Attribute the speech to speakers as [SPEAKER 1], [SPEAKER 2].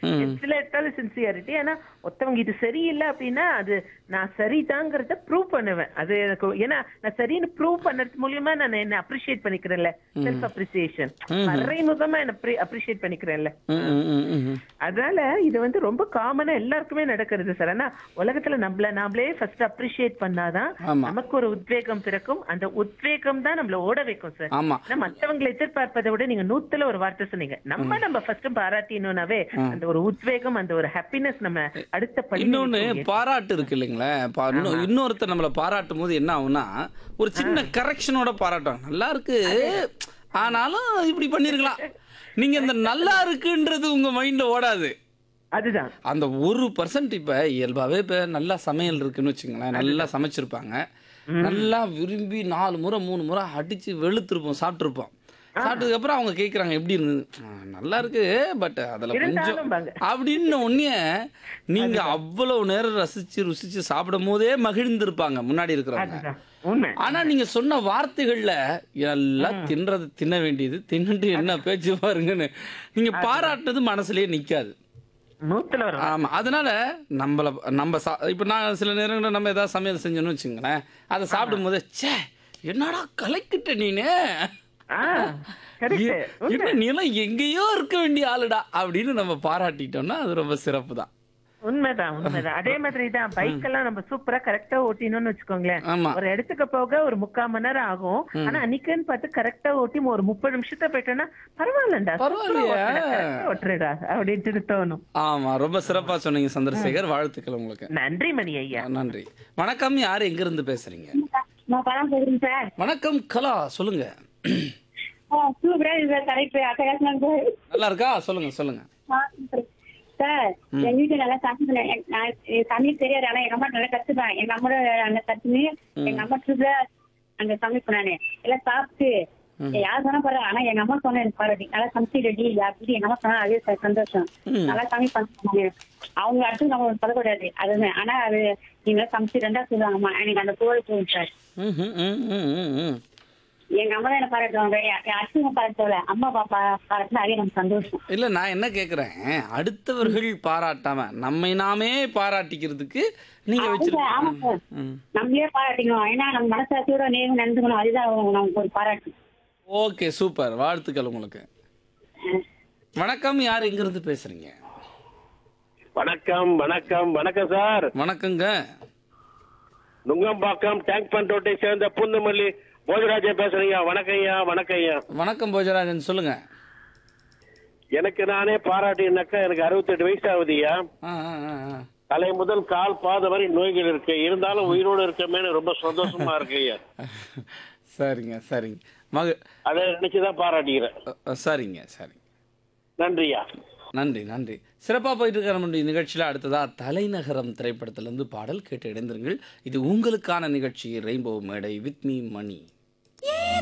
[SPEAKER 1] எதுல எடுத்தாலும் சின்சியாரிட்டி ஆனா ஒருத்தவங்க இது சரியில்லை அப்படின்னா அது நான் சரிதாங்கிறத ப்ரூவ் பண்ணுவேன் அது எனக்கு ஏன்னா நான் சரின்னு ப்ரூவ் பண்ணது மூலியமா நான் என்ன அப்ரிஷியேட் பண்ணிக்கிறேன்ல செல்ஃப் அப்ரிசியேஷன் மறைமுகமா என்ன அப்ரிஷியேட் பண்ணிக்கிறேன்ல
[SPEAKER 2] ம், ம், ம், ம், ம்.
[SPEAKER 1] அதனால இது வந்து ரொம்ப காமனா எல்லாருக்குமே நடக்கிறது சார் ஆனா உலகத்துல நம்மள நாமளே ஃபர்ஸ்ட் அப்ரிஷியேட் பண்ணாதான்
[SPEAKER 2] ஆமா.
[SPEAKER 1] நமக்கு ஒரு உத்வேகம் பிறக்கும் அந்த உத்வேகம் தான் நம்மள ஓட வைக்கும் சார்
[SPEAKER 2] ஆமா
[SPEAKER 1] ஆனா மத்தவங்களை எதிர்பார்ப்பதை விட நீங்க நூத்துல ஒரு வார்த்தை சொன்னீங்க நம்ம நம்ம ஃபர்ஸ்ட் பாராட்டினோம்னாவே அந்த ஒரு உத்வேகம் அந்த ஒரு ஹாப்பினஸ் நம்ம அடுத்த படி
[SPEAKER 2] இன்னொன்னு பாராட்டு இருக்கு இல்லைங்களா பா- இன்னொ- இன்னொருத்தர் நம்மளை பாராட்டும் போது என்ன ஆகும்னா ஒரு சின்ன கரெக்ஷனோட பாராட்டுவாங்க நல்லா இருக்கு ஆனாலும் இப்படி பண்ணிருக்கலாம் நீங்க இந்த நல்லா இருக்குன்றது உங்க மைண்ட்ல ஓடாது
[SPEAKER 1] அதுதான்
[SPEAKER 2] அந்த ஒரு பர்சன்ட் இப்ப இயல்பாவே இப்ப நல்லா சமையல் இருக்குன்னு வச்சுங்களேன் நல்லா சமைச்சிருப்பாங்க நல்லா விரும்பி நாலு முறை மூணு முறை அடிச்சு வெளுத்திருப்போம் சாப்பிட்டுருப்போம் சாப்பிட்டதுக்கு அப்புறம் அவங்க கேக்குறாங்க எப்படி இருந்தது "ஆ, நல்லா இருக்கு பட் அதுல கொஞ்சம்
[SPEAKER 1] இருந்தாலும் பாங்க
[SPEAKER 2] அப்படின்னு உடனே நீங்க அவ்வளவு நேரம் ரசிச்சு ருசிச்சு சாப்பிடும் போதே மகிழ்ந்திருப்பாங்க முன்னாடி இருக்கிறவங்க
[SPEAKER 1] அதுதான் உண்மை
[SPEAKER 2] ஆனா நீங்க சொன்ன வார்த்தைகள்ல எல்லாம் தின்றது தின்ன வேண்டியது தின்னுட்டு என்ன பேச்சு பாருங்கன்னு நீங்க பாராட்டுனது மனசுலயே நிக்காது
[SPEAKER 1] நூத்துல வரும்
[SPEAKER 2] ஆமா அதனால நம்மள நம்ம சா இப்போ நான் சில நேரங்களில் நம்ம ஏதாவது சமையல் செஞ்சோன்னு வச்சுங்களேன் அதை சாப்பிடும் போது ச்சே என்னடா கலைக்கிட்ட நீனு
[SPEAKER 1] ஆ கரெக்ட்
[SPEAKER 2] என்ன நீ எல்லாம் எங்கேயோ இருக்க வேண்டிய ஆளுடா அப்படின்னு நம்ம பாராட்டிட்டோம்னா அது ரொம்ப சிறப்பு தான்
[SPEAKER 1] உண்மைதான் உண்மைதான் அதே மாதிரி தான் பைக் எல்லாம் நம்ம சூப்பரா கரெக்டா ஓட்டினோம்னு வச்சுக்கோங்களேன்
[SPEAKER 2] ஆமா
[SPEAKER 1] ஒரு இடத்துக்கு போக ஒரு முக்கால் மணி நேரம் ஆகும் ஆனா அன்னைக்குன்னு பார்த்து கரெக்டா ஓட்டி ஒரு முப்பது நிமிஷத்தை போயிட்டோம்னா பரவாயில்லண்டா
[SPEAKER 2] பரவாயில்லையே.
[SPEAKER 1] ஓட்டுறடா அப்படின்ட்டு தோணும்
[SPEAKER 2] ஆமா ரொம்ப சிறப்பா சொன்னீங்க சந்திரசேகர் வாழ்த்துக்கள் உங்களுக்கு
[SPEAKER 1] நன்றி மணி ஐயா
[SPEAKER 2] நன்றி வணக்கம் யார் எங்க இருந்து பேசுறீங்க
[SPEAKER 3] நான் பணம் போடுறேன் சார்
[SPEAKER 2] வணக்கம் கலா சொல்லுங்க
[SPEAKER 3] சூப்பரா இருக்கு தலைப்பு அட்டகாசமா இருக்கு
[SPEAKER 2] நல்லா இருக்கா சொல்லுங்க சொல்லுங்க
[SPEAKER 3] ஆ, super. சார் எங்க வீட்டுல நல்லா சமைக்கிறேன் எ- நான் எ- சமையல் தெரியாது ஆனா எங்க அம்மா நல்லா கத்துப்பேன் எங்க அம்மாவோட அந்த கத்துனு எங்க அம்மா சூப்பரா அங்க சமைப்பேன் நானு எல்லாம் சாப்பிட்டு யார் சொன்னா பாரு ஆனா எங்க அம்ா சொன்ன எனக்கு பாராட்டி நல்லா சமைச்சு ரெடி அப்படி எங்க அம்மா சொன்னா அதே சார் சந்தோஷம் நல்லா சமைப்பாங்க அவங்க அடுத்து நம்ம சொல்லக்கூடாது அதுதான் ஆனா அது நீங்க சமைச்சு ரெண்டா சொல்லுவாங்கம்மா எனக்கு அந்த கோழி போகும் சார்
[SPEAKER 2] ம், ம், ம், ம், ம், ம்.
[SPEAKER 3] எங்க அம்மா தான் என்ன பாராட்டுவாங்க அச்சுங்க பாராட்டல அம்மா பாப்பா பாராட்டினா அதே நமக்கு சந்தோஷம்
[SPEAKER 2] இல்ல நான் என்ன கேக்குறேன் அடுத்தவர்கள் பாராட்டாம நம்மை நாமே பாராட்டிக்கிறதுக்கு நீங்க
[SPEAKER 3] அதுதான், ஆமா
[SPEAKER 2] வச்சிருக்க
[SPEAKER 3] சார்.
[SPEAKER 2] ம்.
[SPEAKER 3] நம்மளே பாராட்டிக்கணும் ஏன்னா நம்ம மனசாட்சியோட நேரம் நடந்துக்கணும் அதுதான் நமக்கு ஒரு பாராட்டு
[SPEAKER 2] ஓகே சூப்பர் வாழ்த்துக்கள் உங்களுக்கு வணக்கம் யார் எங்க இருந்து பேசுறீங்க
[SPEAKER 4] வணக்கம் வணக்கம் வணக்கம் சார்
[SPEAKER 2] வணக்கங்க
[SPEAKER 4] நுங்கம்பாக்கம் டேங்க் பண்ட் ரோட்டை சேர்ந்த பூந்தமல்லி போஜராஜன் பேசுறீங்க வணக்கம் ஐயா வணக்கம் ஐயா
[SPEAKER 2] வணக்கம் போஜராஜன் சொல்லுங்க
[SPEAKER 4] எனக்கு நானே பாராட்டினாக்கா எனக்கு அறுபத்தெட்டு வயசு ஆகுதுயா
[SPEAKER 2] ஆ, ஆ, ஆ, ஆ.
[SPEAKER 4] தலை முதல் கால் பாத வரை நோய்கள் இருக்கு இருந்தாலும் உயிரோடு இருக்கமேனு ரொம்ப சந்தோஷமா இருக்கு ஐயா
[SPEAKER 2] சரிங்க சரிங்க மக
[SPEAKER 4] அதை நினைச்சுதான் பாராட்டிக்கிறேன்
[SPEAKER 2] அ, அ, சரிங்க சரிங்க
[SPEAKER 4] நன்றியா
[SPEAKER 2] நன்றி நன்றி சிறப்பாக போயிட்டு இருக்கிற நம்முடைய நிகழ்ச்சியில் அடுத்ததா தலைநகரம் திரைப்படத்திலிருந்து பாடல் கேட்டு இணைந்திருங்கள் இது உங்களுக்கான நிகழ்ச்சி ரெயின்போ மேடை வித் மீ மணி